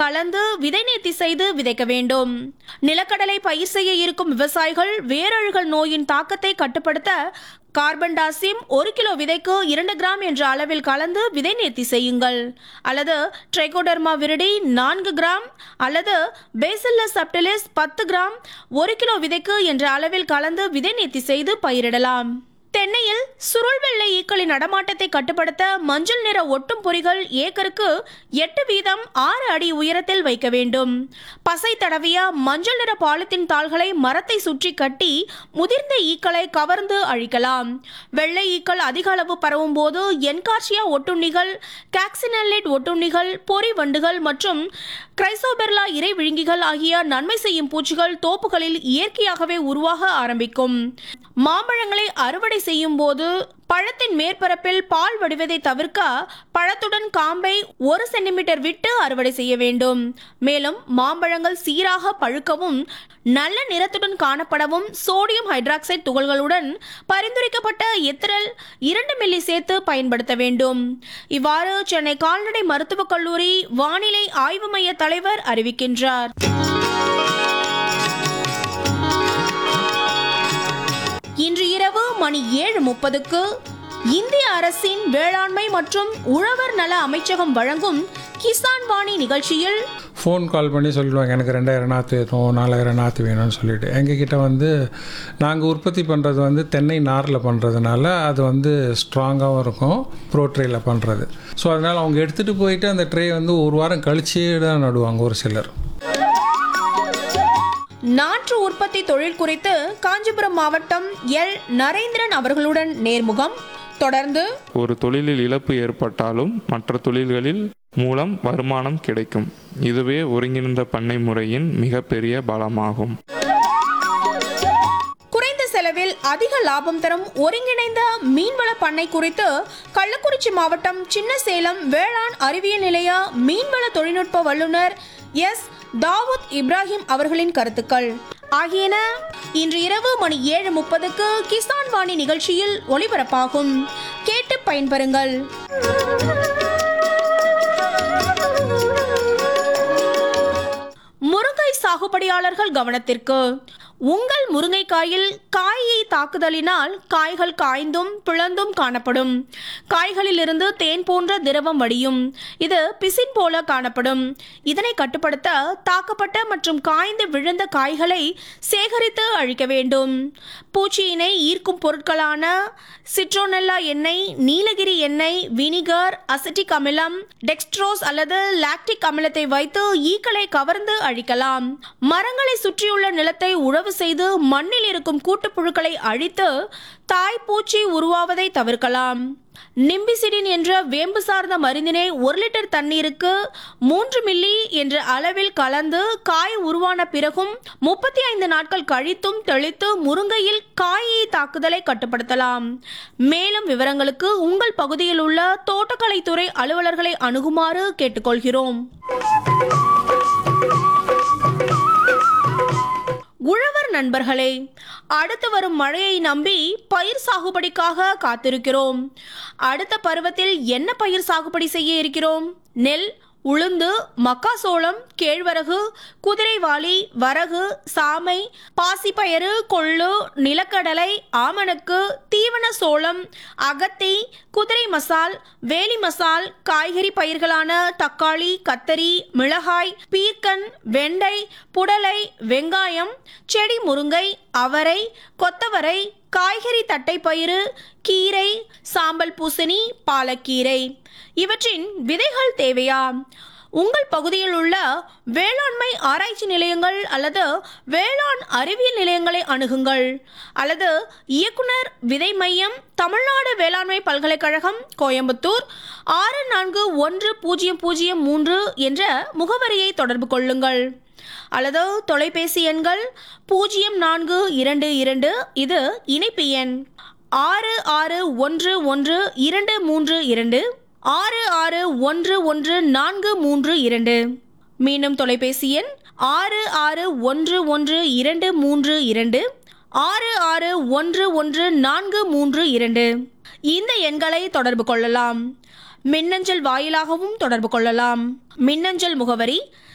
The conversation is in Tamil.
கலந்து விதை நேர்த்தி செய்து விதைக்க வேண்டும் நிலக்கடலை பயிர் செய்ய இருக்கும் விவசாயிகள் வேரழுகல் நோயின் தாக்கத்தை கட்டுப்படுத்த கார்பன்டாசிம் ஒரு கிலோ விதைக்கு இரண்டு கிராம் என்ற அளவில் கலந்து விதை நேர்த்தி செய்யுங்கள் அல்லது ட்ரைகோடர்மா விரிடி நான்கு கிராம் அல்லது பேசில்லஸ் சப்டிலிஸ் பத்து கிராம் ஒரு கிலோ விதைக்கு என்ற அளவில் கலந்து விதை நேர்த்தி செய்து பயிரிடலாம் தென்னையில் சுருள் வெள்ளை ஈக்களின் நடமாட்டத்தை கட்டுப்படுத்த மஞ்சள் நிற ஒட்டும் பொறிகள் ஏக்கருக்கு எட்டு வீதம் ஆறு அடி உயரத்தில் வைக்க வேண்டும் பசை தடவிய மஞ்சள் நிற பாலித்தீன் தாள்களை மரத்தை சுற்றி கட்டி முதிர்ந்த ஈக்களை கவர்ந்து அழிக்கலாம் வெள்ளை ஈக்கள் அதிக அளவு பரவும் போது என்கார்சியா ஒட்டுண்ணிகள் காக்சினல்லேட் ஒட்டுண்ணிகள் பொறி வண்டுகள் மற்றும் கிரைசோபெர்லா இறை விழுங்கிகள் ஆகிய நன்மை செய்யும் பூச்சிகள் தோப்புகளில் இயற்கையாகவே உருவாக ஆரம்பிக்கும் மாம்பழங்களை அறுவடை செய்யும் போது பழத்தின் மேற்பரப்பில் பால் வடிவதை தவிர்க்க பழத்துடன் காம்பை ஒரு சென்டிமீட்டர் விட்டு அறுவடை செய்ய வேண்டும் மேலும் மாம்பழங்கள் சீராக பழுக்கவும் நல்ல நிறத்துடன் காணப்படவும் சோடியம் ஹைட்ராக்சைடு துகள்களுடன் பரிந்துரைக்கப்பட்ட எத்திரல் இரண்டு மில்லி சேர்த்து பயன்படுத்த வேண்டும் இவ்வாறு சென்னை கால்நடை மருத்துவக் கல்லூரி வானிலை ஆய்வு மைய தலைவர் அறிவிக்கின்றார் இன்று இரவு மணி ஏழு முப்பதுக்கு இந்திய அரசின் வேளாண்மை மற்றும் உழவர் நல அமைச்சகம் வழங்கும் கிசான் வாணி நிகழ்ச்சியில் ஃபோன் கால் பண்ணி சொல்லிடுவாங்க எனக்கு ரெண்டாயிரம் நாற்று வேணும் நாலாயிரம் நாற்று வேணும்னு சொல்லிட்டு எங்ககிட்ட வந்து நாங்கள் உற்பத்தி பண்ணுறது வந்து தென்னை நாரில் பண்ணுறதுனால அது வந்து ஸ்ட்ராங்காகவும் இருக்கும் ப்ரோ ட்ரேயில் பண்ணுறது ஸோ அதனால் அவங்க எடுத்துகிட்டு போயிட்டு அந்த ட்ரே வந்து ஒரு வாரம் கழிச்சே தான் நடுவாங்க ஒரு சிலர் நாற்று உற்பத்தி தொழில் குறித்து காஞ்சிபுரம் மாவட்டம் எல் நரேந்திரன் அவர்களுடன் நேர்முகம் தொடர்ந்து ஒரு தொழிலில் இழப்பு ஏற்பட்டாலும் மற்ற தொழில்களில் மூலம் வருமானம் கிடைக்கும் இதுவே ஒருங்கிணைந்த பண்ணை முறையின் மிகப்பெரிய பலமாகும் குறைந்த செலவில் அதிக லாபம் தரும் ஒருங்கிணைந்த மீன்வள பண்ணை குறித்து கள்ளக்குறிச்சி மாவட்டம் சின்னசேலம் வேளாண் அறிவியல் நிலைய மீன்வள தொழில்நுட்ப வல்லுநர் எஸ் தாவூத் இப்ராஹிம் அவர்களின் கருத்துக்கள் ஆகியன இன்று இரவு மணி ஏழு முப்பதுக்கு கிசான் வாணி நிகழ்ச்சியில் ஒளிபரப்பாகும் கேட்டு பயன்பெறுங்கள் முருங்கை சாகுபடியாளர்கள் கவனத்திற்கு உங்கள் முருங்கைக்காயில் காயை தாக்குதலினால் காய்கள் காய்ந்தும் பிளந்தும் காணப்படும் காய்களில் இருந்து தேன் போன்ற திரவம் வடியும் இது பிசின் போல காணப்படும் இதனை கட்டுப்படுத்த தாக்கப்பட்ட மற்றும் காய்ந்து விழுந்த காய்களை சேகரித்து அழிக்க வேண்டும் பூச்சியினை ஈர்க்கும் பொருட்களான சிட்ரோனெல்லா எண்ணெய் நீலகிரி எண்ணெய் வினிகர் அசிட்டிக் அமிலம் டெக்ஸ்ட்ரோஸ் அல்லது லாக்டிக் அமிலத்தை வைத்து ஈக்களை கவர்ந்து அழிக்கலாம் மரங்களை சுற்றியுள்ள நிலத்தை உழவு செய்து மண்ணில் இருக்கும் கூட்டுப்புழுக்களை அழித்து தாய் பூச்சி உருவாவதை தவிர்க்கலாம் நிம்பிசிடின் என்ற வேம்பு சார்ந்த மருந்தினை ஒரு லிட்டர் தண்ணீருக்கு மூன்று மில்லி என்ற அளவில் கலந்து காய் உருவான பிறகும் முப்பத்தி ஐந்து நாட்கள் கழித்தும் தெளித்து முருங்கையில் காயை தாக்குதலை கட்டுப்படுத்தலாம் மேலும் விவரங்களுக்கு உங்கள் பகுதியில் உள்ள தோட்டக்கலைத்துறை அலுவலர்களை அணுகுமாறு கேட்டுக்கொள்கிறோம் உழவர் நண்பர்களே அடுத்து வரும் மழையை நம்பி பயிர் சாகுபடிக்காக காத்திருக்கிறோம் அடுத்த பருவத்தில் என்ன பயிர் சாகுபடி செய்ய இருக்கிறோம் நெல் உளுந்து மக்காசோளம் கேழ்வரகு குதிரைவாளி வரகு சாமை பாசிப்பயறு கொள்ளு நிலக்கடலை ஆமணக்கு தீவன சோளம் அகத்தி குதிரை மசால் வேலி மசால் காய்கறி பயிர்களான தக்காளி கத்தரி மிளகாய் பீர்க்கன் வெண்டை புடலை வெங்காயம் செடி முருங்கை அவரை கொத்தவரை காய்கறி தட்டைப்பயிறு கீரை சாம்பல் பூசணி பாலக்கீரை இவற்றின் விதைகள் தேவையா உங்கள் பகுதியில் உள்ள வேளாண்மை ஆராய்ச்சி நிலையங்கள் அல்லது வேளாண் அறிவியல் நிலையங்களை அணுகுங்கள் அல்லது இயக்குனர் விதை மையம் தமிழ்நாடு வேளாண்மை பல்கலைக்கழகம் கோயம்புத்தூர் ஆறு நான்கு ஒன்று பூஜ்ஜியம் பூஜ்ஜியம் மூன்று என்ற முகவரியை தொடர்பு கொள்ளுங்கள் அல்லது தொலைபேசி எண்கள் பூஜ்ஜியம் நான்கு இரண்டு இரண்டு இது இணைப்பு எண் ஆறு ஆறு ஒன்று ஒன்று இரண்டு மூன்று இரண்டு ஆறு ஆறு ஒன்று ஒன்று நான்கு மூன்று இரண்டு மீண்டும் தொலைபேசி எண் ஆறு ஆறு ஒன்று ஒன்று இரண்டு மூன்று இரண்டு ஆறு ஆறு ஒன்று ஒன்று நான்கு மூன்று இரண்டு இந்த எண்களை தொடர்பு கொள்ளலாம் மின்னஞ்சல் வாயிலாகவும் தொடர்பு கொள்ளலாம் மின்னஞ்சல் முகவரி